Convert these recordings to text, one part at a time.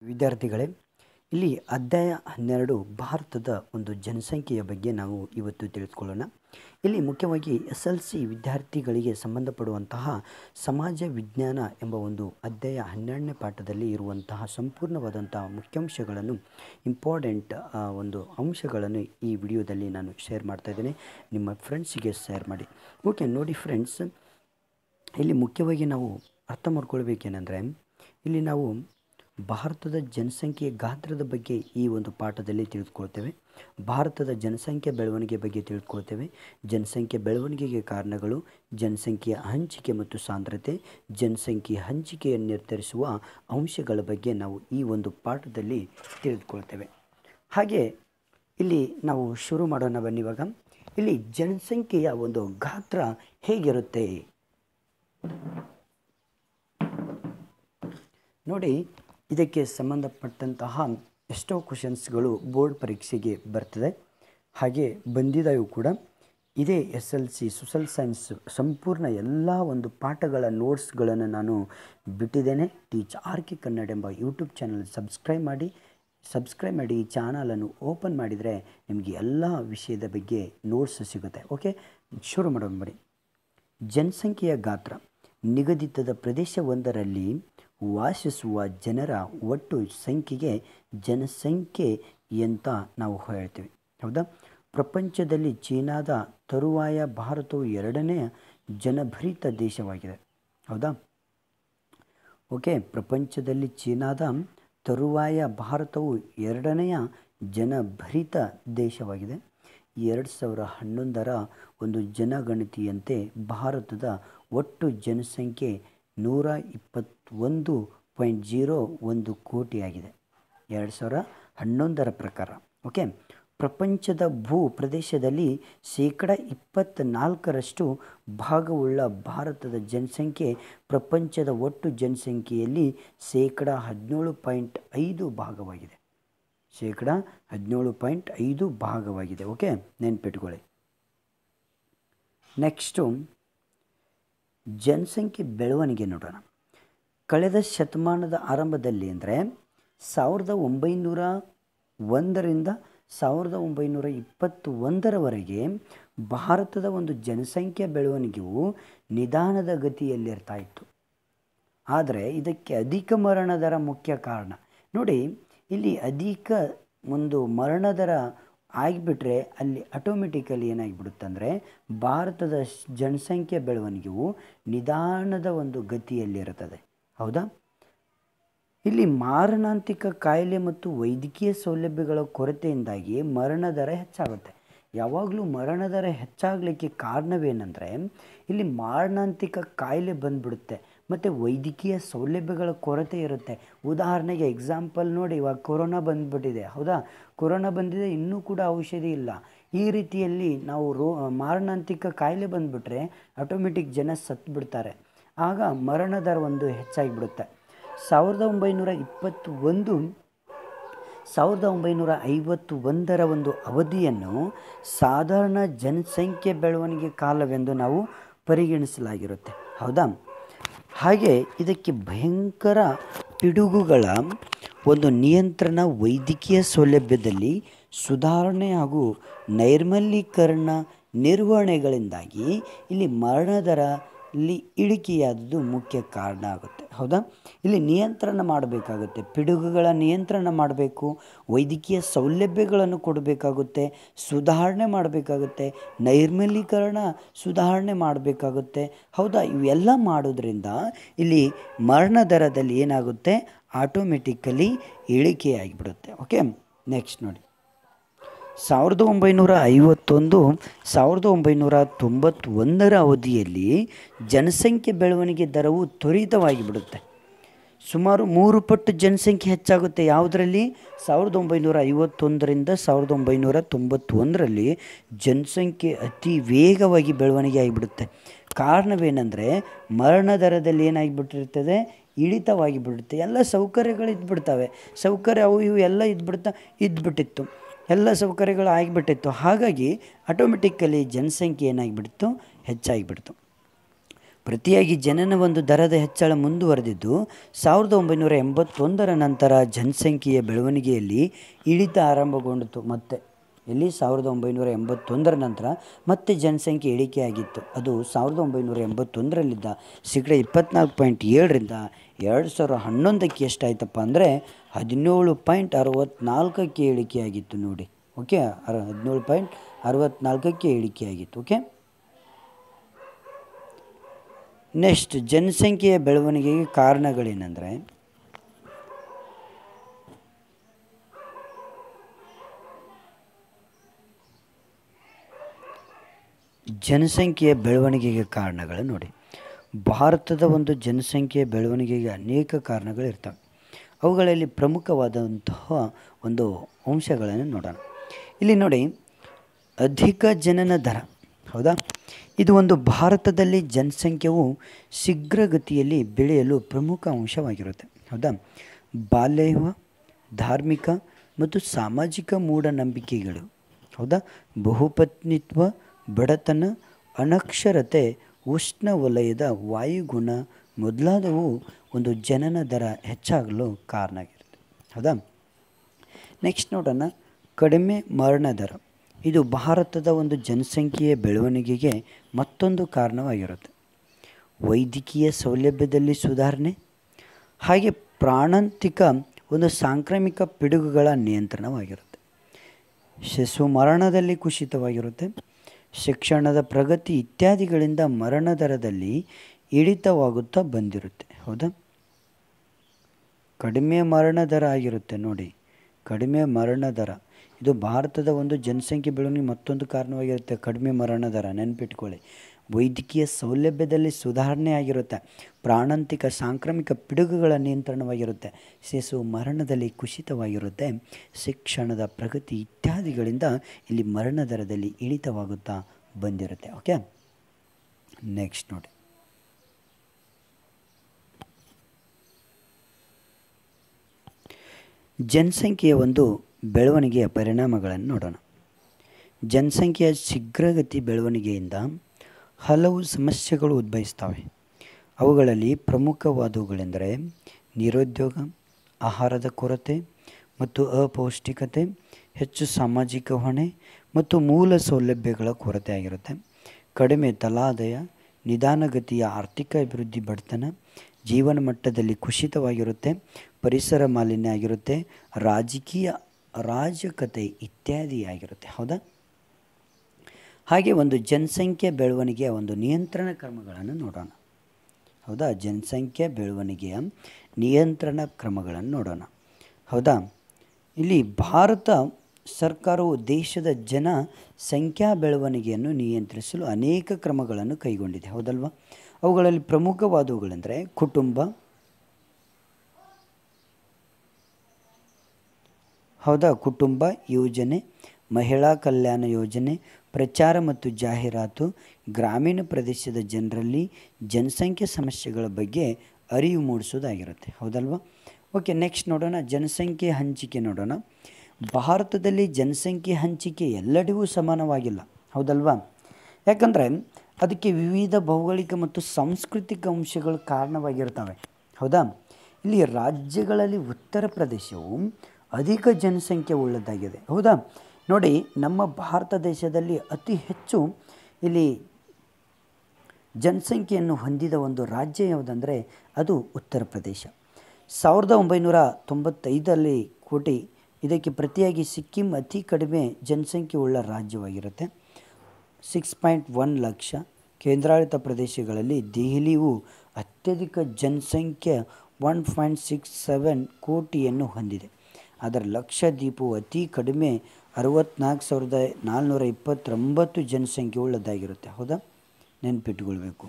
ವಿದ್ಯಾರ್ಥಿಗಳೇ ಇಲ್ಲಿ ಅಧ್ಯಾಯ ಹನ್ನೆರಡು ಭಾರತದ ಒಂದು ಜನಸಂಖ್ಯೆಯ ಬಗ್ಗೆ ನಾವು ಇವತ್ತು ತಿಳಿದುಕೊಳ್ಳೋಣ ಇಲ್ಲಿ ಮುಖ್ಯವಾಗಿ ಎಸ್ ಎಲ್ ಸಿ ವಿದ್ಯಾರ್ಥಿಗಳಿಗೆ ಸಂಬಂಧಪಡುವಂತಹ ಸಮಾಜ ವಿಜ್ಞಾನ ಎಂಬ ಒಂದು ಅಧ್ಯಾಯ ಹನ್ನೆರಡನೇ ಪಾಠದಲ್ಲಿ ಇರುವಂತಹ ಸಂಪೂರ್ಣವಾದಂತಹ ಮುಖ್ಯಾಂಶಗಳನ್ನು ಇಂಪಾರ್ಟೆಂಟ್ ಒಂದು ಅಂಶಗಳನ್ನು ಈ ವಿಡಿಯೋದಲ್ಲಿ ನಾನು ಶೇರ್ ಮಾಡ್ತಾ ಇದ್ದೇನೆ ನಿಮ್ಮ ಫ್ರೆಂಡ್ಸಿಗೆ ಶೇರ್ ಮಾಡಿ ಓಕೆ ನೋಡಿ ಫ್ರೆಂಡ್ಸ್ ಇಲ್ಲಿ ಮುಖ್ಯವಾಗಿ ನಾವು ಅರ್ಥ ಮಾಡ್ಕೊಳ್ಬೇಕೇನೆಂದರೆ ಇಲ್ಲಿ ನಾವು ಭಾರತದ ಜನಸಂಖ್ಯೆ ಗಾತ್ರದ ಬಗ್ಗೆ ಈ ಒಂದು ಪಾಠದಲ್ಲಿ ತಿಳಿದುಕೊಳ್ತೇವೆ ಭಾರತದ ಜನಸಂಖ್ಯೆ ಬೆಳವಣಿಗೆ ಬಗ್ಗೆ ತಿಳಿದುಕೊಳ್ತೇವೆ ಜನಸಂಖ್ಯೆ ಬೆಳವಣಿಗೆಗೆ ಕಾರಣಗಳು ಜನಸಂಖ್ಯೆಯ ಹಂಚಿಕೆ ಮತ್ತು ಸಾಂದ್ರತೆ ಜನಸಂಖ್ಯೆ ಹಂಚಿಕೆಯನ್ನು ನಿರ್ಧರಿಸುವ ಅಂಶಗಳ ಬಗ್ಗೆ ನಾವು ಈ ಒಂದು ಪಾಠದಲ್ಲಿ ತಿಳಿದುಕೊಳ್ತೇವೆ ಹಾಗೆ ಇಲ್ಲಿ ನಾವು ಶುರು ಮಾಡೋಣ ಬನ್ನಿವಾಗ ಇಲ್ಲಿ ಜನಸಂಖ್ಯೆಯ ಒಂದು ಗಾತ್ರ ಹೇಗಿರುತ್ತೆ ನೋಡಿ ಇದಕ್ಕೆ ಸಂಬಂಧಪಟ್ಟಂತಹ ಎಷ್ಟೋ ಕ್ವಶನ್ಸ್ಗಳು ಬೋರ್ಡ್ ಪರೀಕ್ಷೆಗೆ ಬರ್ತದೆ ಹಾಗೆ ಬಂದಿದ್ದಾಯೂ ಕೂಡ ಇದೇ S L C social science ಸಂಪೂರ್ಣ ಎಲ್ಲ ಒಂದು ಪಾಠಗಳ ನೋಟ್ಸ್ಗಳನ್ನು ನಾನು ಬಿಟ್ಟಿದ್ದೇನೆ ಟೀಚ್ ಆರ್ ಕೆ ಕನ್ನಡ ಎಂಬ ಯೂಟ್ಯೂಬ್ ಚಾನಲ್ ಸಬ್ಸ್ಕ್ರೈಬ್ ಮಾಡಿ ಸಬ್ಸ್ಕ್ರೈಬ್ ಮಾಡಿ ಈ ಚಾನಲನ್ನು ಓಪನ್ ಮಾಡಿದರೆ ನಿಮಗೆ ಎಲ್ಲ ವಿಷಯದ ಬಗ್ಗೆ ನೋಟ್ಸ್ ಸಿಗುತ್ತೆ ಓಕೆ ಶುರು ಮಾಡೋಣ ಬನ್ನಿ ಜನಸಂಖ್ಯೆಯ ಗಾತ್ರ ನಿಗದಿತದ ಪ್ರದೇಶವೊಂದರಲ್ಲಿ ವಾಸಿಸುವ ಜನರ ಒಟ್ಟು ಸಂಖ್ಯೆಗೆ ಜನಸಂಖ್ಯೆ ಅಂತ ನಾವು ಹೇಳ್ತೀವಿ ಹೌದಾ ಪ್ರಪಂಚದಲ್ಲಿ ಚೀನಾದ ತರುವಾಯ ಭಾರತವು ಎರಡನೆಯ ಜನಭರಿತ ದೇಶವಾಗಿದೆ ಹೌದಾ ಓಕೆ ಪ್ರಪಂಚದಲ್ಲಿ ಚೀನಾದ ತರುವಾಯ ಭಾರತವು ಎರಡನೆಯ ಜನಭರಿತ ದೇಶವಾಗಿದೆ ಎರಡು ಸಾವಿರ ಹನ್ನೊಂದರ ಒಂದು ಜನಗಣತಿಯಂತೆ ಭಾರತದ ಒಟ್ಟು ಜನಸಂಖ್ಯೆ ನೂರ ಇಪ್ಪತ್ತೊಂದು ಪಾಯಿಂಟ್ ಜೀರೋ ಒಂದು ಕೋಟಿಯಾಗಿದೆ ಎರಡು ಸಾವಿರ ಹನ್ನೊಂದರ ಪ್ರಕಾರ ಓಕೆ ಪ್ರಪಂಚದ ಭೂ ಪ್ರದೇಶದಲ್ಲಿ ಶೇಕಡ ಇಪ್ಪತ್ತ್ನಾಲ್ಕರಷ್ಟು ಭಾಗವುಳ್ಳ ಭಾರತದ ಜನಸಂಖ್ಯೆ ಪ್ರಪಂಚದ ಒಟ್ಟು ಜನಸಂಖ್ಯೆಯಲ್ಲಿ ಶೇಕಡ ಹದಿನೇಳು ಪಾಯಿಂಟ್ ಐದು ಭಾಗವಾಗಿದೆ ಶೇಕಡ ಹದಿನೇಳು ಪಾಯಿಂಟ್ ಐದು ಭಾಗವಾಗಿದೆ ಓಕೆ ನೆನ್ಪಿಟ್ಕೊಳ್ಳಿ ನೆಕ್ಸ್ಟು ಜನಸಂಖ್ಯೆ ಬೆಳವಣಿಗೆ ನೋಡೋಣ ಕಳೆದ ಶತಮಾನದ ಆರಂಭದಲ್ಲಿ ಅಂದರೆ ಸಾವಿರದ ಒಂಬೈನೂರ ಒಂದರಿಂದ ಸಾವಿರದ ಒಂಬೈನೂರ ಇಪ್ಪತ್ತು ಒಂದರವರೆಗೆ ಭಾರತದ ಒಂದು ಜನಸಂಖ್ಯೆ ಬೆಳವಣಿಗೆಯು ನಿಧಾನದ ಗತಿಯಲ್ಲಿರ್ತಾ ಇತ್ತು ಆದರೆ ಇದಕ್ಕೆ ಅಧಿಕ ಮರಣ ದರ ಮುಖ್ಯ ಕಾರಣ ನೋಡಿ ಇಲ್ಲಿ ಅಧಿಕ ಒಂದು ಮರಣ ದರ ಆಗಿಬಿಟ್ರೆ ಅಲ್ಲಿ ಆಟೋಮೆಟಿಕಲಿ ಏನಾಗಿಬಿಡುತ್ತಂದರೆ ಭಾರತದ ಜನಸಂಖ್ಯೆ ಬೆಳವಣಿಗೆಯು ನಿಧಾನದ ಒಂದು ಗತಿಯಲ್ಲಿರುತ್ತದೆ ಹೌದಾ ಇಲ್ಲಿ ಮಾರಣಾಂತಿಕ ಕಾಯಿಲೆ ಮತ್ತು ವೈದ್ಯಕೀಯ ಸೌಲಭ್ಯಗಳ ಕೊರತೆಯಿಂದಾಗಿ ಮರಣ ದರ ಹೆಚ್ಚಾಗುತ್ತೆ ಯಾವಾಗಲೂ ಮರಣ ದರ ಹೆಚ್ಚಾಗಲಿಕ್ಕೆ ಕಾರಣವೇನೆಂದರೆ ಇಲ್ಲಿ ಮಾರಣಾಂತಿಕ ಕಾಯಿಲೆ ಬಂದ್ಬಿಡುತ್ತೆ ಮತ್ತು ವೈದ್ಯಕೀಯ ಸೌಲಭ್ಯಗಳ ಕೊರತೆ ಇರುತ್ತೆ ಉದಾಹರಣೆಗೆ ಎಕ್ಸಾಂಪಲ್ ನೋಡಿ ಇವಾಗ ಕೊರೋನಾ ಬಂದುಬಿಟ್ಟಿದೆ ಹೌದಾ ಕೊರೋನಾ ಬಂದಿದೆ ಇನ್ನೂ ಕೂಡ ಔಷಧಿ ಇಲ್ಲ ಈ ರೀತಿಯಲ್ಲಿ ನಾವು ರೋ ಮಾರಣಾಂತಿಕ ಕಾಯಿಲೆ ಬಂದುಬಿಟ್ರೆ ಆಟೋಮೆಟಿಕ್ ಜನ ಸತ್ತು ಬಿಡ್ತಾರೆ ಆಗ ಮರಣ ದರ ಒಂದು ಹೆಚ್ಚಾಗಿಬಿಡುತ್ತೆ ಸಾವಿರದ ಒಂಬೈನೂರ ಇಪ್ಪತ್ತು ಒಂದು ಸಾವಿರದ ಒಂಬೈನೂರ ಐವತ್ತು ಒಂದರ ಒಂದು ಅವಧಿಯನ್ನು ಸಾಧಾರಣ ಜನಸಂಖ್ಯೆ ಬೆಳವಣಿಗೆ ಕಾಲವೆಂದು ನಾವು ಪರಿಗಣಿಸಲಾಗಿರುತ್ತೆ ಹೌದಾ ಹಾಗೆ ಇದಕ್ಕೆ ಭಯಂಕರ ಪಿಡುಗುಗಳ ಒಂದು ನಿಯಂತ್ರಣ ವೈದ್ಯಕೀಯ ಸೌಲಭ್ಯದಲ್ಲಿ ಸುಧಾರಣೆ ಹಾಗೂ ನೈರ್ಮಲೀಕರಣ ನಿರ್ವಹಣೆಗಳಿಂದಾಗಿ ಇಲ್ಲಿ ಮರಣ ದರಲ್ಲಿ ಇಳಿಕೆಯಾದದ್ದು ಮುಖ್ಯ ಕಾರಣ ಆಗುತ್ತೆ ಹೌದಾ ಇಲ್ಲಿ ನಿಯಂತ್ರಣ ಮಾಡಬೇಕಾಗುತ್ತೆ ಪಿಡುಗುಗಳ ನಿಯಂತ್ರಣ ಮಾಡಬೇಕು ವೈದ್ಯಕೀಯ ಸೌಲಭ್ಯಗಳನ್ನು ಕೊಡಬೇಕಾಗುತ್ತೆ ಸುಧಾರಣೆ ಮಾಡಬೇಕಾಗುತ್ತೆ ನೈರ್ಮಲೀಕರಣ ಸುಧಾರಣೆ ಮಾಡಬೇಕಾಗುತ್ತೆ ಹೌದಾ ಇವೆಲ್ಲ ಮಾಡೋದ್ರಿಂದ ಇಲ್ಲಿ ಮರಣ ದರದಲ್ಲಿ ಏನಾಗುತ್ತೆ ಆಟೋಮೆಟಿಕಲಿ ಇಳಿಕೆಯಾಗಿಬಿಡುತ್ತೆ ಓಕೆ ನೆಕ್ಸ್ಟ್ ನೋಡಿ ಸಾವಿರದ ಒಂಬೈನೂರ ಐವತ್ತೊಂದು ಸಾವಿರದ ಒಂಬೈನೂರ ತೊಂಬತ್ತೊಂದರ ಅವಧಿಯಲ್ಲಿ ಜನಸಂಖ್ಯೆ ಬೆಳವಣಿಗೆ ದರವು ತ್ವರಿತವಾಗಿ ಬಿಡುತ್ತೆ ಸುಮಾರು ಮೂರು ಪಟ್ಟು ಜನಸಂಖ್ಯೆ ಹೆಚ್ಚಾಗುತ್ತೆ ಯಾವುದರಲ್ಲಿ ಸಾವಿರದ ಒಂಬೈನೂರ ಐವತ್ತೊಂದರಿಂದ ಸಾವಿರದ ಒಂಬೈನೂರ ತೊಂಬತ್ತೊಂದರಲ್ಲಿ ಜನಸಂಖ್ಯೆ ಅತಿ ವೇಗವಾಗಿ ಬೆಳವಣಿಗೆ ಆಗಿಬಿಡುತ್ತೆ ಕಾರಣವೇನೆಂದರೆ ಮರಣ ದರದಲ್ಲಿ ಏನಾಗಿಬಿಟ್ಟಿರ್ತದೆ ಇಳಿತವಾಗಿ ಬಿಡುತ್ತೆ ಎಲ್ಲ ಸೌಕರ್ಯಗಳು ಇದ್ಬಿಡ್ತವೆ ಸೌಕರ್ಯ ಅವು ಇವು ಎಲ್ಲ ಇದ್ಬಿಡ್ತಾ ಇದ್ಬಿಟ್ಟಿತ್ತು ಎಲ್ಲ ಸೌಕರ್ಯಗಳು ಆಗಿಬಿಟ್ಟಿತ್ತು ಹಾಗಾಗಿ ಆಟೋಮೆಟಿಕ್ಕಲಿ ಜನಸಂಖ್ಯೆ ಏನಾಗಿಬಿಡ್ತು ಹೆಚ್ಚಾಗಿಬಿಡ್ತು ಪ್ರತಿಯಾಗಿ ಜನನ ಒಂದು ದರದ ಹೆಚ್ಚಳ ಮುಂದುವರೆದಿದ್ದು ಸಾವಿರದ ಒಂಬೈನೂರ ಎಂಬತ್ತೊಂದರ ನಂತರ ಜನಸಂಖ್ಯೆಯ ಬೆಳವಣಿಗೆಯಲ್ಲಿ ಇಳಿತ ಆರಂಭಗೊಂಡಿತು ಮತ್ತೆ ಇಲ್ಲಿ ಸಾವಿರದ ಒಂಬೈನೂರ ಎಂಬತ್ತೊಂದರ ನಂತರ ಮತ್ತೆ ಜನಸಂಖ್ಯೆ ಇಳಿಕೆಯಾಗಿತ್ತು ಅದು ಸಾವಿರದ ಒಂಬೈನೂರ ಎಂಬತ್ತೊಂದರಲ್ಲಿದ್ದ ಶೇಕಡ ಇಪ್ಪತ್ನಾಲ್ಕು ಪಾಯಿಂಟ್ ಏಳರಿಂದ ಎರಡು ಸಾವಿರ ಹನ್ನೊಂದಕ್ಕೆ ಎಷ್ಟಾಯ್ತಪ್ಪ ಅಂದರೆ ಹದಿನೇಳು ಪಾಯಿಂಟ್ ಅರವತ್ತ್ನಾಲ್ಕಕ್ಕೆ ಇಳಿಕೆಯಾಗಿತ್ತು ನೋಡಿ ಓಕೆ ಅರ ಹದಿನೇಳು ಪಾಯಿಂಟ್ ಅರವತ್ತ್ನಾಲ್ಕಕ್ಕೆ ಇಳಿಕೆಯಾಗಿತ್ತು ಓಕೆ ನೆಕ್ಸ್ಟ್ ಜನಸಂಖ್ಯೆಯ ಬೆಳವಣಿಗೆಗೆ ಕಾರಣಗಳೇನೆಂದರೆ ಜನಸಂಖ್ಯೆಯ ಬೆಳವಣಿಗೆಗೆ ಕಾರಣಗಳು ನೋಡಿ ಭಾರತದ ಒಂದು ಜನಸಂಖ್ಯೆಯ ಬೆಳವಣಿಗೆಗೆ ಅನೇಕ ಕಾರಣಗಳಿರ್ತವೆ ಅವುಗಳಲ್ಲಿ ಪ್ರಮುಖವಾದಂತಹ ಒಂದು ಅಂಶಗಳನ್ನು ನೋಡೋಣ ಇಲ್ಲಿ ನೋಡಿ ಅಧಿಕ ಜನನ ದರ ಹೌದಾ ಇದು ಒಂದು ಭಾರತದಲ್ಲಿ ಜನಸಂಖ್ಯೆಯು ಶೀಘ್ರಗತಿಯಲ್ಲಿ ಬೆಳೆಯಲು ಪ್ರಮುಖ ಅಂಶವಾಗಿರುತ್ತೆ ಹೌದಾ ಬಾಲ್ಯವ ಧಾರ್ಮಿಕ ಮತ್ತು ಸಾಮಾಜಿಕ ಮೂಢನಂಬಿಕೆಗಳು ಹೌದಾ ಬಹುಪತ್ನಿತ್ವ ಬಡತನ ಅನಕ್ಷರತೆ ಉಷ್ಣ ವಲಯದ ವಾಯುಗುಣ ಮೊದಲಾದವು ಒಂದು ಜನನ ದರ ಹೆಚ್ಚಾಗಲು ಕಾರಣ ಆಗಿರುತ್ತೆ ಹೌದಾ ನೆಕ್ಸ್ಟ್ ನೋಡೋಣ ಕಡಿಮೆ ಮರಣ ದರ ಇದು ಭಾರತದ ಒಂದು ಜನಸಂಖ್ಯೆಯ ಬೆಳವಣಿಗೆಗೆ ಮತ್ತೊಂದು ಕಾರಣವಾಗಿರುತ್ತೆ ವೈದ್ಯಕೀಯ ಸೌಲಭ್ಯದಲ್ಲಿ ಸುಧಾರಣೆ ಹಾಗೆ ಪ್ರಾಣಾಂತಿಕ ಒಂದು ಸಾಂಕ್ರಾಮಿಕ ಪಿಡುಗುಗಳ ನಿಯಂತ್ರಣವಾಗಿರುತ್ತೆ ಶಿಶು ಮರಣದಲ್ಲಿ ಕುಸಿತವಾಗಿರುತ್ತೆ ಶಿಕ್ಷಣದ ಪ್ರಗತಿ ಇತ್ಯಾದಿಗಳಿಂದ ಮರಣ ದರದಲ್ಲಿ ಇಳಿತವಾಗುತ್ತಾ ಬಂದಿರುತ್ತೆ ಹೌದಾ ಕಡಿಮೆ ಮರಣ ದರ ಆಗಿರುತ್ತೆ ನೋಡಿ ಕಡಿಮೆ ಮರಣ ದರ ಇದು ಭಾರತದ ಒಂದು ಜನಸಂಖ್ಯೆ ಬೆಳವಣಿಗೆ ಮತ್ತೊಂದು ಕಾರಣವಾಗಿರುತ್ತೆ ಕಡಿಮೆ ಮರಣ ದರ ನೆನಪಿಟ್ಕೊಳ್ಳಿ ವೈದ್ಯಕೀಯ ಸೌಲಭ್ಯದಲ್ಲಿ ಸುಧಾರಣೆ ಆಗಿರುತ್ತೆ ಪ್ರಾಣಾಂತಿಕ ಸಾಂಕ್ರಾಮಿಕ ಪಿಡುಗುಗಳ ನಿಯಂತ್ರಣವಾಗಿರುತ್ತೆ ಶಿಶು ಮರಣದಲ್ಲಿ ಕುಸಿತವಾಗಿರುತ್ತೆ ಶಿಕ್ಷಣದ ಪ್ರಗತಿ ಇತ್ಯಾದಿಗಳಿಂದ ಇಲ್ಲಿ ಮರಣ ದರದಲ್ಲಿ ಇಳಿತವಾಗುತ್ತಾ ಬಂದಿರುತ್ತೆ ಓಕೆ ನೆಕ್ಸ್ಟ್ ನೋಡಿ ಜನಸಂಖ್ಯೆಯ ಒಂದು ಬೆಳವಣಿಗೆಯ ಪರಿಣಾಮಗಳನ್ನು ನೋಡೋಣ ಜನಸಂಖ್ಯೆಯ ಶೀಘ್ರಗತಿ ಬೆಳವಣಿಗೆಯಿಂದ ಹಲವು ಸಮಸ್ಯೆಗಳು ಉದ್ಭವಿಸ್ತವೆ ಅವುಗಳಲ್ಲಿ ಪ್ರಮುಖವಾದವುಗಳೆಂದರೆ ನಿರುದ್ಯೋಗ ಆಹಾರದ ಕೊರತೆ ಮತ್ತು ಅಪೌಷ್ಟಿಕತೆ ಹೆಚ್ಚು ಸಾಮಾಜಿಕ ಹೊಣೆ ಮತ್ತು ಮೂಲ ಸೌಲಭ್ಯಗಳ ಕೊರತೆ ಆಗಿರುತ್ತೆ ಕಡಿಮೆ ತಲಾದಾಯ ನಿಧಾನಗತಿಯ ಆರ್ಥಿಕ ಅಭಿವೃದ್ಧಿ ಬಡತನ ಜೀವನ ಮಟ್ಟದಲ್ಲಿ ಕುಸಿತವಾಗಿರುತ್ತೆ ಪರಿಸರ ಮಾಲಿನ್ಯ ಆಗಿರುತ್ತೆ ರಾಜಕೀಯ ಅರಾಜಕತೆ ಇತ್ಯಾದಿ ಆಗಿರುತ್ತೆ ಹೌದಾ ಹಾಗೆ ಒಂದು ಜನಸಂಖ್ಯೆ ಬೆಳವಣಿಗೆಯ ಒಂದು ನಿಯಂತ್ರಣ ಕ್ರಮಗಳನ್ನು ನೋಡೋಣ ಹೌದಾ ಜನಸಂಖ್ಯೆ ಬೆಳವಣಿಗೆಯ ನಿಯಂತ್ರಣ ಕ್ರಮಗಳನ್ನು ನೋಡೋಣ ಹೌದಾ ಇಲ್ಲಿ ಭಾರತ ಸರ್ಕಾರವು ದೇಶದ ಜನ ಸಂಖ್ಯಾ ಬೆಳವಣಿಗೆಯನ್ನು ನಿಯಂತ್ರಿಸಲು ಅನೇಕ ಕ್ರಮಗಳನ್ನು ಕೈಗೊಂಡಿದೆ ಹೌದಲ್ವಾ ಅವುಗಳಲ್ಲಿ ಪ್ರಮುಖವಾದವುಗಳೆಂದರೆ ಕುಟುಂಬ ಹೌದಾ ಕುಟುಂಬ ಯೋಜನೆ ಮಹಿಳಾ ಕಲ್ಯಾಣ ಯೋಜನೆ ಪ್ರಚಾರ ಮತ್ತು ಜಾಹೀರಾತು ಗ್ರಾಮೀಣ ಪ್ರದೇಶದ ಜನರಲ್ಲಿ ಜನಸಂಖ್ಯೆ ಸಮಸ್ಯೆಗಳ ಬಗ್ಗೆ ಅರಿವು ಮೂಡಿಸೋದಾಗಿರುತ್ತೆ ಹೌದಲ್ವಾ ಓಕೆ ನೆಕ್ಸ್ಟ್ ನೋಡೋಣ ಜನಸಂಖ್ಯೆ ಹಂಚಿಕೆ ನೋಡೋಣ ಭಾರತದಲ್ಲಿ ಜನಸಂಖ್ಯೆ ಹಂಚಿಕೆ ಎಲ್ಲೆಡೆಗೂ ಸಮಾನವಾಗಿಲ್ಲ ಹೌದಲ್ವಾ ಯಾಕಂದರೆ ಅದಕ್ಕೆ ವಿವಿಧ ಭೌಗೋಳಿಕ ಮತ್ತು ಸಾಂಸ್ಕೃತಿಕ ಅಂಶಗಳು ಕಾರಣವಾಗಿರ್ತವೆ ಹೌದಾ ಇಲ್ಲಿ ರಾಜ್ಯಗಳಲ್ಲಿ ಉತ್ತರ ಪ್ರದೇಶವು ಅಧಿಕ ಜನಸಂಖ್ಯೆ ಉಳ್ಳದ್ದಾಗಿದೆ ಹೌದಾ ನೋಡಿ ನಮ್ಮ ಭಾರತ ದೇಶದಲ್ಲಿ ಅತಿ ಹೆಚ್ಚು ಇಲ್ಲಿ ಜನಸಂಖ್ಯೆಯನ್ನು ಹೊಂದಿದ ಒಂದು ರಾಜ್ಯ ಯಾವುದಂದರೆ ಅದು ಉತ್ತರ ಪ್ರದೇಶ ಸಾವಿರದ ಒಂಬೈನೂರ ತೊಂಬತ್ತೈದರಲ್ಲಿ ಕೋಟಿ ಇದಕ್ಕೆ ಪ್ರತಿಯಾಗಿ ಸಿಕ್ಕಿಂ ಅತಿ ಕಡಿಮೆ ಜನಸಂಖ್ಯೆ ಉಳ್ಳ ರಾಜ್ಯವಾಗಿರುತ್ತೆ ಸಿಕ್ಸ್ ಪಾಯಿಂಟ್ ಒನ್ ಲಕ್ಷ ಕೇಂದ್ರಾಡಳಿತ ಪ್ರದೇಶಗಳಲ್ಲಿ ದೆಹಲಿಯು ಅತ್ಯಧಿಕ ಜನಸಂಖ್ಯೆ ಒನ್ ಪಾಯಿಂಟ್ ಸಿಕ್ಸ್ ಸೆವೆನ್ ಕೋಟಿಯನ್ನು ಹೊಂದಿದೆ ಅದರ ಲಕ್ಷದ್ವೀಪವು ಅತಿ ಕಡಿಮೆ ಅರವತ್ತ್ನಾಲ್ಕು ಸಾವಿರದ ನಾಲ್ನೂರ ಇಪ್ಪತ್ತೊಂಬತ್ತು ಜನಸಂಖ್ಯೆ ಉಳ್ಳದ್ದಾಗಿರುತ್ತೆ ಹೌದಾ ನೆನಪಿಟ್ಟುಕೊಳ್ಬೇಕು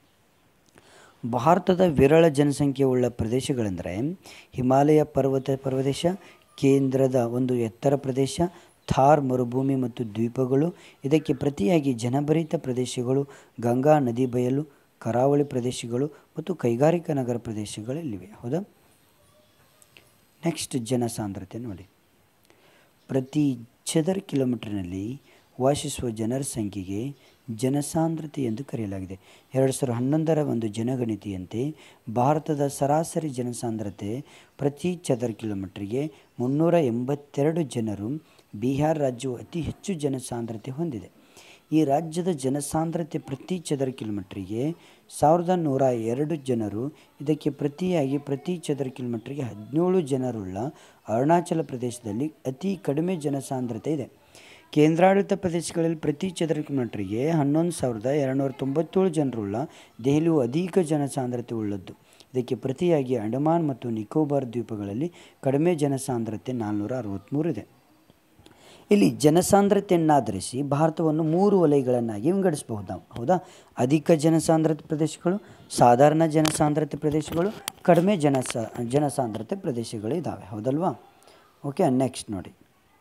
ಭಾರತದ ವಿರಳ ಜನಸಂಖ್ಯೆ ಉಳ್ಳ ಪ್ರದೇಶಗಳೆಂದರೆ ಹಿಮಾಲಯ ಪರ್ವತ ಪ್ರದೇಶ ಕೇಂದ್ರದ ಒಂದು ಎತ್ತರ ಪ್ರದೇಶ ಥಾರ್ ಮರುಭೂಮಿ ಮತ್ತು ದ್ವೀಪಗಳು ಇದಕ್ಕೆ ಪ್ರತಿಯಾಗಿ ಜನಭರಿತ ಪ್ರದೇಶಗಳು ಗಂಗಾ ನದಿ ಬಯಲು ಕರಾವಳಿ ಪ್ರದೇಶಗಳು ಮತ್ತು ಕೈಗಾರಿಕಾ ನಗರ ಪ್ರದೇಶಗಳಲ್ಲಿವೆ ಹೌದಾ ನೆಕ್ಸ್ಟ್ ಜನಸಾಂದ್ರತೆ ನೋಡಿ ಪ್ರತಿ ಚದರ ಕಿಲೋಮೀಟರ್ನಲ್ಲಿ ವಾಸಿಸುವ ಜನರ ಸಂಖ್ಯೆಗೆ ಜನಸಾಂದ್ರತೆ ಎಂದು ಕರೆಯಲಾಗಿದೆ ಎರಡು ಸಾವಿರದ ಹನ್ನೊಂದರ ಒಂದು ಜನಗಣತಿಯಂತೆ ಭಾರತದ ಸರಾಸರಿ ಜನಸಾಂದ್ರತೆ ಪ್ರತಿ ಚದರ ಕಿಲೋಮೀಟರ್ಗೆ ಮುನ್ನೂರ ಎಂಬತ್ತೆರಡು ಜನರು ಬಿಹಾರ ರಾಜ್ಯವು ಅತಿ ಹೆಚ್ಚು ಜನಸಾಂದ್ರತೆ ಹೊಂದಿದೆ ಈ ರಾಜ್ಯದ ಜನಸಾಂದ್ರತೆ ಪ್ರತಿ ಚದರ ಕಿಲೋಮೀಟ್ರಿಗೆ ಸಾವಿರದ ನೂರ ಎರಡು ಜನರು ಇದಕ್ಕೆ ಪ್ರತಿಯಾಗಿ ಪ್ರತಿ ಚದರ ಕಿಲೋಮೀಟ್ರಿಗೆ ಹದಿನೇಳು ಜನರುಳ್ಳ ಅರುಣಾಚಲ ಪ್ರದೇಶದಲ್ಲಿ ಅತಿ ಕಡಿಮೆ ಜನಸಾಂದ್ರತೆ ಇದೆ ಕೇಂದ್ರಾಡಳಿತ ಪ್ರದೇಶಗಳಲ್ಲಿ ಪ್ರತಿ ಚದರ ಕಿಲೋಮೀಟ್ರಿಗೆ ಹನ್ನೊಂದು ಸಾವಿರದ ಎರಡುನೂರ ತೊಂಬತ್ತೇಳು ಜನರುಳ್ಳ ದೆಹಲಿಯು ಅಧಿಕ ಜನಸಾಂದ್ರತೆ ಉಳ್ಳದ್ದು ಇದಕ್ಕೆ ಪ್ರತಿಯಾಗಿ ಅಂಡಮಾನ್ ಮತ್ತು ನಿಕೋಬಾರ್ ದ್ವೀಪಗಳಲ್ಲಿ ಕಡಿಮೆ ಜನಸಾಂದ್ರತೆ ನಾಲ್ನೂರ ಅರವತ್ತ್ಮೂರು ಇದೆ ಇಲ್ಲಿ ಜನಸಾಂದ್ರತೆಯನ್ನಾಧರಿಸಿ ಭಾರತವನ್ನು ಮೂರು ವಲಯಗಳನ್ನಾಗಿ ವಿಂಗಡಿಸಬಹುದು ನಾವು ಹೌದಾ ಅಧಿಕ ಜನಸಾಂದ್ರತೆ ಪ್ರದೇಶಗಳು ಸಾಧಾರಣ ಜನಸಾಂದ್ರತೆ ಪ್ರದೇಶಗಳು ಕಡಿಮೆ ಜನಸ ಜನಸಾಂದ್ರತೆ ಪ್ರದೇಶಗಳು ಇದ್ದಾವೆ ಹೌದಲ್ವಾ ಓಕೆ ನೆಕ್ಸ್ಟ್ ನೋಡಿ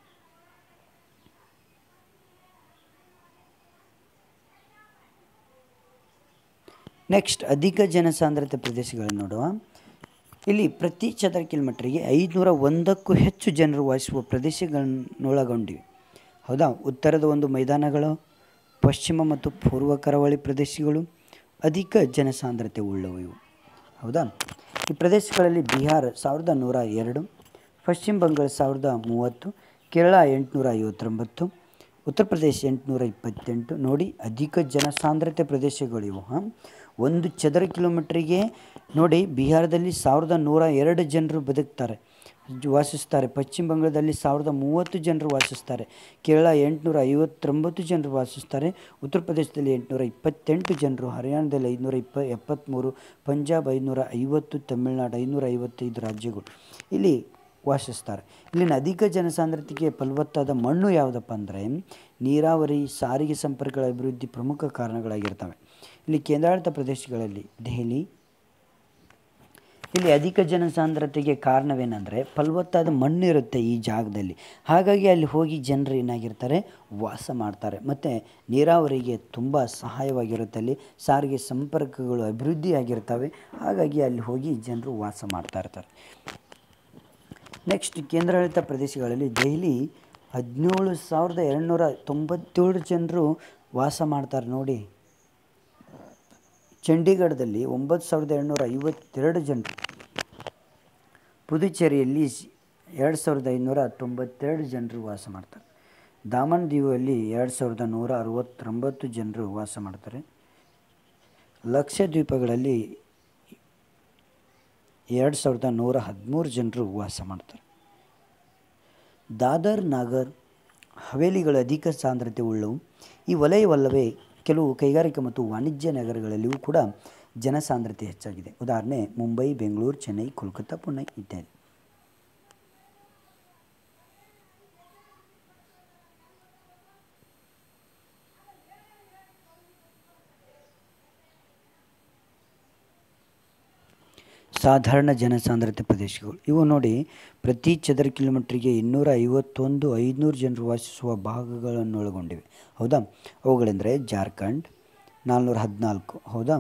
ನೆಕ್ಸ್ಟ್ ಅಧಿಕ ಜನಸಾಂದ್ರತೆ ಪ್ರದೇಶಗಳನ್ನು ನೋಡುವ ಇಲ್ಲಿ ಪ್ರತಿ ಚದರ ಕಿಲೋಮೀಟರ್ಗೆ ಐದುನೂರ ಒಂದಕ್ಕೂ ಹೆಚ್ಚು ಜನರು ವಾಸಿಸುವ ಪ್ರದೇಶಗಳನ್ನೊಳಗೊಂಡಿವೆ ಹೌದಾ ಉತ್ತರದ ಒಂದು ಮೈದಾನಗಳು ಪಶ್ಚಿಮ ಮತ್ತು ಪೂರ್ವ ಕರಾವಳಿ ಪ್ರದೇಶಗಳು ಅಧಿಕ ಜನಸಾಂದ್ರತೆ ಉಳ್ಳವು ಇವು ಹೌದಾ ಈ ಪ್ರದೇಶಗಳಲ್ಲಿ ಬಿಹಾರ ಸಾವಿರದ ನೂರ ಎರಡು ಪಶ್ಚಿಮ ಬಂಗಾಳ ಸಾವಿರದ ಮೂವತ್ತು ಕೇರಳ ಎಂಟುನೂರ ಐವತ್ತೊಂಬತ್ತು ಉತ್ತರ ಪ್ರದೇಶ ಎಂಟುನೂರ ಇಪ್ಪತ್ತೆಂಟು ನೋಡಿ ಅಧಿಕ ಜನಸಾಂದ್ರತೆ ಪ್ರದೇಶಗಳಿವು ಹಾಂ ಒಂದು ಚದರ ಕಿಲೋಮೀಟ್ರಿಗೆ ನೋಡಿ ಬಿಹಾರದಲ್ಲಿ ಸಾವಿರದ ನೂರ ಎರಡು ಜನರು ಬದುಕ್ತಾರೆ ಜ- ವಾಸಿಸ್ತಾರೆ ಪಶ್ಚಿಮ ಬಂಗಾಳದಲ್ಲಿ ಸಾವಿರದ ಮೂವತ್ತು ಜನರು ವಾಸಿಸ್ತಾರೆ ಕೇರಳ ಎಂಟುನೂರ ಐವತ್ತೊಂಬತ್ತು ಜನರು ವಾಸಿಸ್ತಾರೆ ಉತ್ತರ ಪ್ರದೇಶದಲ್ಲಿ ಎಂಟುನೂರ ಇಪ್ಪತ್ತೆಂಟು ಜನರು ಹರಿಯಾಣದಲ್ಲಿ ಐದುನೂರ ಇಪ್ಪ ಎಪ್ಪತ್ತ್ಮೂರು ಪಂಜಾಬ್ ಐದುನೂರ ಐವತ್ತು ತಮಿಳುನಾಡು ಐನೂರ ಐವತ್ತೈದು ರಾಜ್ಯಗಳು ಇಲ್ಲಿ ವಾಸಿಸ್ತಾರೆ ಇಲ್ಲಿನ ಅಧಿಕ ಜನಸಾಂದ್ರತೆಗೆ ಫಲವತ್ತಾದ ಮಣ್ಣು ಯಾವುದಪ್ಪ ಅಂದರೆ ನೀರಾವರಿ ಸಾರಿಗೆ ಸಂಪರ್ಕಗಳ ಅಭಿವೃದ್ಧಿ ಪ್ರಮುಖ ಕಾರಣಗಳಾಗಿರ್ತವೆ ಇಲ್ಲಿ ಕೇಂದ್ರಾಡಳಿತ ಪ್ರದೇಶಗಳಲ್ಲಿ ದೆಹಲಿ ಇಲ್ಲಿ ಅಧಿಕ ಜನಸಾಂದ್ರತೆಗೆ ಕಾರಣವೇನೆಂದರೆ ಫಲವತ್ತಾದ ಮಣ್ಣು ಇರುತ್ತೆ ಈ ಜಾಗದಲ್ಲಿ ಹಾಗಾಗಿ ಅಲ್ಲಿ ಹೋಗಿ ಜನರು ಏನಾಗಿರ್ತಾರೆ ವಾಸ ಮಾಡ್ತಾರೆ ಮತ್ತು ನೀರಾವರಿಗೆ ತುಂಬ ಸಹಾಯವಾಗಿರುತ್ತೆ ಅಲ್ಲಿ ಸಾರಿಗೆ ಸಂಪರ್ಕಗಳು ಅಭಿವೃದ್ಧಿಯಾಗಿರ್ತವೆ ಹಾಗಾಗಿ ಅಲ್ಲಿ ಹೋಗಿ ಜನರು ವಾಸ ಮಾಡ್ತಾ ಇರ್ತಾರೆ ನೆಕ್ಸ್ಟ್ ಕೇಂದ್ರಾಡಳಿತ ಪ್ರದೇಶಗಳಲ್ಲಿ ದೆಹಲಿ ಹದಿನೇಳು ಸಾವಿರದ ಎರಡುನೂರ ತೊಂಬತ್ತೇಳು ಜನರು ವಾಸ ಮಾಡ್ತಾರೆ ನೋಡಿ ಚಂಡೀಗಢದಲ್ಲಿ ಒಂಬತ್ತು ಸಾವಿರದ ಎರಡುನೂರ ಐವತ್ತೆರಡು ಜನರು ಪುದುಚೇರಿಯಲ್ಲಿ ಸ್- ಎರಡು ಸಾವಿರದ ಐನೂರ ತೊಂಬತ್ತೆರಡು ಜನರು ವಾಸ ಮಾಡ್ತಾರೆ ದಾಮನ್ ದೀವಲ್ಲಿ ಎರಡು ಸಾವಿರದ ನೂರ ಅರವತ್ತೊಂಬತ್ತು ಜನರು ವಾಸ ಮಾಡ್ತಾರೆ ಲಕ್ಷದ್ವೀಪಗಳಲ್ಲಿ ಎರಡು ಸಾವಿರದ ನೂರ ಹದಿಮೂರು ಜನರು ವಾಸ ಮಾಡ್ತಾರೆ ದಾದರ್ ನಾಗರ್ ಹವೇಲಿಗಳು ಅಧಿಕ ಸಾಂದ್ರತೆ ಉಳ್ಳವು ಈ ವಲಯವಲ್ಲವೇ ಕೆಲವು ಕೈಗಾರಿಕಾ ಮತ್ತು ವಾಣಿಜ್ಯ ನಗರಗಳಲ್ಲಿಯೂ ಕೂಡ ಜನಸಾಂದ್ರತೆ ಹೆಚ್ಚಾಗಿದೆ ಉದಾಹರಣೆ ಮುಂಬೈ ಬೆಂಗಳೂರು ಚೆನ್ನೈ ಕೋಲ್ಕತ್ತಾ ಪುಣೆ ಇತ್ಯಾದಿ ಸಾಧಾರಣ ಜನಸಾಂದ್ರತೆ ಪ್ರದೇಶಗಳು ಇವು ನೋಡಿ ಪ್ರತಿ ಚದರ ಕಿಲೋಮೀಟ್ರಿಗೆ ಇನ್ನೂರ ಐವತ್ತೊಂದು ಐದುನೂರು ಜನರು ವಾಸಿಸುವ ಭಾಗಗಳನ್ನು ಒಳಗೊಂಡಿವೆ ಹೌದಾ ಅವುಗಳೆಂದರೆ ಜಾರ್ಖಂಡ್ ನಾಲ್ನೂರ ಹದಿನಾಲ್ಕು ಹೌದಾ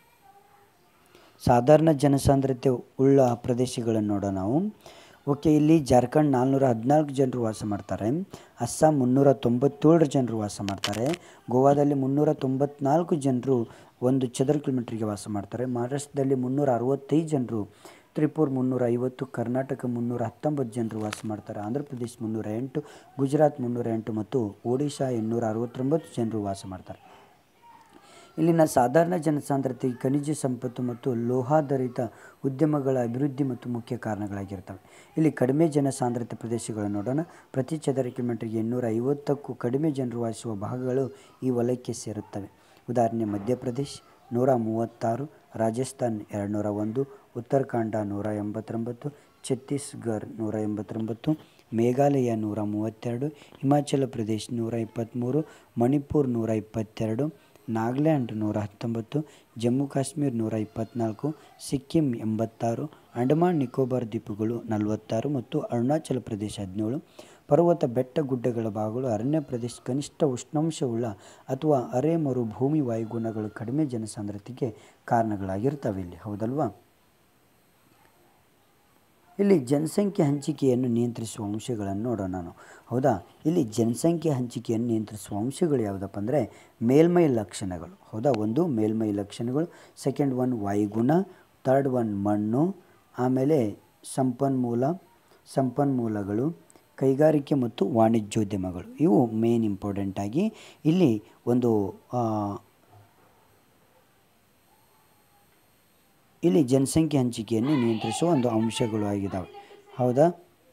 ಸಾಧಾರಣ ಜನಸಾಂದ್ರತೆ ಉಳ್ಳ ಪ್ರದೇಶಗಳನ್ನು ನೋಡೋಣ ನಾವು ಓಕೆ ಇಲ್ಲಿ ಜಾರ್ಖಂಡ್ ನಾಲ್ನೂರ ಹದಿನಾಲ್ಕು ಜನರು ವಾಸ ಮಾಡ್ತಾರೆ ಅಸ್ಸಾಂ ಮುನ್ನೂರ ತೊಂಬತ್ತೇಳು ಜನರು ವಾಸ ಮಾಡ್ತಾರೆ ಗೋವಾದಲ್ಲಿ ಮುನ್ನೂರ ತೊಂಬತ್ನಾಲ್ಕು ಜನರು ಒಂದು ಚದರ ಕಿಲೋಮೀಟ್ರಿಗೆ ವಾಸ ಮಾಡ್ತಾರೆ ಮಹಾರಾಷ್ಟ್ರದಲ್ಲಿ ಮುನ್ನೂರ ಅರವತ್ತೈದು ಜನರು ತ್ರಿಪುರ ಮುನ್ನೂರ ಐವತ್ತು ಕರ್ನಾಟಕ ಮುನ್ನೂರ ಹತ್ತೊಂಬತ್ತು ಜನರು ವಾಸ ಮಾಡ್ತಾರೆ ಆಂಧ್ರ ಪ್ರದೇಶ ಮುನ್ನೂರ ಎಂಟು ಗುಜರಾತ್ ಮುನ್ನೂರ ಎಂಟು ಮತ್ತು ಒಡಿಶಾ ಇನ್ನೂರ ಅರವತ್ತೊಂಬತ್ತು ಜನರು ವಾಸ ಮಾಡ್ತಾರೆ ಇಲ್ಲಿನ ಸಾಧಾರಣ ಜನಸಾಂದ್ರತೆ ಖನಿಜ ಸಂಪತ್ತು ಮತ್ತು ಲೋಹಾಧಾರಿತ ಉದ್ಯಮಗಳ ಅಭಿವೃದ್ಧಿ ಮತ್ತು ಮುಖ್ಯ ಕಾರಣಗಳಾಗಿರ್ತವೆ ಇಲ್ಲಿ ಕಡಿಮೆ ಜನಸಾಂದ್ರತೆ ಪ್ರದೇಶಗಳನ್ನು ನೋಡೋಣ ಪ್ರತಿ ಚದರ ಕಿಲೋಮೀಟರ್ಗೆ ಇನ್ನೂರ ಐವತ್ತಕ್ಕೂ ಕಡಿಮೆ ಜನರು ವಾಸಿಸುವ ಭಾಗಗಳು ಈ ವಲಯಕ್ಕೆ ಸೇರುತ್ತವೆ ಉದಾಹರಣೆ ಮಧ್ಯಪ್ರದೇಶ್ ನೂರ ಮೂವತ್ತಾರು ರಾಜಸ್ಥಾನ್ ಎರಡುನೂರ ಒಂದು ಉತ್ತರಾಖಂಡ ನೂರ ಎಂಬತ್ತೊಂಬತ್ತು ಛತ್ತೀಸ್ಗಢ್ ನೂರ ಎಂಬತ್ತೊಂಬತ್ತು ಮೇಘಾಲಯ ನೂರ ಮೂವತ್ತೆರಡು ಹಿಮಾಚಲ ಪ್ರದೇಶ್ ನೂರ ಇಪ್ಪತ್ತ್ಮೂರು ಮಣಿಪುರ್ ನೂರ ಇಪ್ಪತ್ತೆರಡು ನಾಗಾಲ್ಯಾಂಡ್ ನೂರ ಹತ್ತೊಂಬತ್ತು ಜಮ್ಮು ಕಾಶ್ಮೀರ ನೂರ ಇಪ್ಪತ್ತ್ನಾಲ್ಕು ಸಿಕ್ಕಿಂ ಎಂಬತ್ತಾರು ಅಂಡಮಾನ್ ನಿಕೋಬಾರ್ ದ್ವೀಪಗಳು ನಲವತ್ತಾರು ಮತ್ತು ಅರುಣಾಚಲ ಪ್ರದೇಶ ಹದಿನೇಳು ಪರ್ವತ ಬೆಟ್ಟ ಗುಡ್ಡಗಳ ಭಾಗಗಳು ಅರಣ್ಯ ಪ್ರದೇಶ ಕನಿಷ್ಠ ಉಷ್ಣಾಂಶವುಳ್ಳ ಅಥವಾ ಅರೆ ಮರುಭೂಮಿ ವಾಯುಗುಣಗಳು ಕಡಿಮೆ ಜನಸಾಂದ್ರತೆಗೆ ಕಾರಣಗಳಾಗಿರ್ತವೆ ಇಲ್ಲಿ ಹೌದಲ್ವಾ ಇಲ್ಲಿ ಜನಸಂಖ್ಯೆ ಹಂಚಿಕೆಯನ್ನು ನಿಯಂತ್ರಿಸುವ ಅಂಶಗಳನ್ನು ನೋಡೋಣ ನಾನು ಹೌದಾ ಇಲ್ಲಿ ಜನಸಂಖ್ಯೆ ಹಂಚಿಕೆಯನ್ನು ನಿಯಂತ್ರಿಸುವ ಅಂಶಗಳು ಯಾವುದಪ್ಪ ಅಂದರೆ ಮೇಲ್ಮೈ ಲಕ್ಷಣಗಳು ಹೌದಾ ಒಂದು ಮೇಲ್ಮೈ ಲಕ್ಷಣಗಳು ಸೆಕೆಂಡ್ ಒನ್ ವಾಯುಗುಣ ಥರ್ಡ್ ಒನ್ ಮಣ್ಣು ಆಮೇಲೆ ಸಂಪನ್ಮೂಲ ಸಂಪನ್ಮೂಲಗಳು ಕೈಗಾರಿಕೆ ಮತ್ತು ವಾಣಿಜ್ಯೋದ್ಯಮಗಳು ಇವು ಮೇನ್ ಇಂಪಾರ್ಟೆಂಟ್ ಆಗಿ ಇಲ್ಲಿ ಒಂದು ಆ, ಇಲ್ಲಿ ಜನಸಂಖ್ಯೆ ಹಂಚಿಕೆಯನ್ನು ನಿಯಂತ್ರಿಸುವ ಒಂದು ಅಂಶಗಳು ಆಗಿದ್ದಾವೆ ಹೌದಾ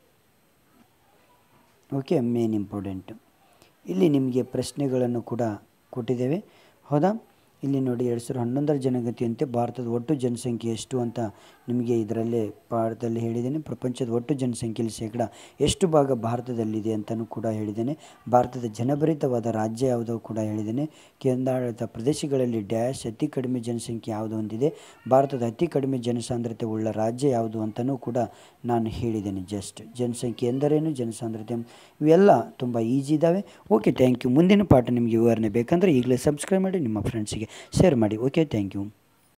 ಓಕೆ ಮೇನ್ ಇಂಪಾರ್ಟೆಂಟ್ ಇಲ್ಲಿ ನಿಮಗೆ ಪ್ರಶ್ನೆಗಳನ್ನು ಕೂಡ ಕೊಟ್ಟಿದ್ದೇವೆ ಹೌದಾ ಇಲ್ಲಿ ನೋಡಿ ಎರಡು ಸಾವಿರದ ಹನ್ನೊಂದರ ಜನಗತಿಯಂತೆ ಭಾರತದ ಒಟ್ಟು ಜನಸಂಖ್ಯೆ ಎಷ್ಟು ಅಂತ ನಿಮಗೆ ಇದರಲ್ಲೇ ಪಾಠದಲ್ಲಿ ಹೇಳಿದ್ದೇನೆ ಪ್ರಪಂಚದ ಒಟ್ಟು ಜನಸಂಖ್ಯೆಯಲ್ಲಿ ಶೇಕಡ ಎಷ್ಟು ಭಾಗ ಭಾರತದಲ್ಲಿದೆ ಅಂತಲೂ ಕೂಡ ಹೇಳಿದ್ದೇನೆ ಭಾರತದ ಜನಭರಿತವಾದ ರಾಜ್ಯ ಯಾವುದೋ ಕೂಡ ಹೇಳಿದ್ದೇನೆ ಕೇಂದ್ರಾಡಳಿತ ಪ್ರದೇಶಗಳಲ್ಲಿ ಡ್ಯಾಶ್ ಅತಿ ಕಡಿಮೆ ಜನಸಂಖ್ಯೆ ಯಾವುದು ಹೊಂದಿದೆ ಭಾರತದ ಅತಿ ಕಡಿಮೆ ಜನಸಾಂದ್ರತೆ ಉಳ್ಳ ರಾಜ್ಯ ಯಾವುದು ಅಂತಲೂ ಕೂಡ ನಾನು ಹೇಳಿದ್ದೇನೆ ಜಸ್ಟ್ ಜನಸಂಖ್ಯೆ ಎಂದರೇನು ಜನಸಾಂದ್ರತೆ ಇವೆಲ್ಲ ತುಂಬ ಈಸಿ ಇದ್ದಾವೆ ಓಕೆ ಥ್ಯಾಂಕ್ ಯು ಮುಂದಿನ ಪಾಠ ನಿಮಗೆ ವಿವರಣೆ ಬೇಕಂದರೆ ಈಗಲೇ ಸಬ್ಸ್ಕ್ರೈಬ್ ಮಾಡಿ ನಿಮ್ಮ ಫ್ರೆಂಡ್ಸಿಗೆ ಶೇರ್ ಮಾಡಿ ಓಕೆ ಥ್ಯಾಂಕ್ ಯು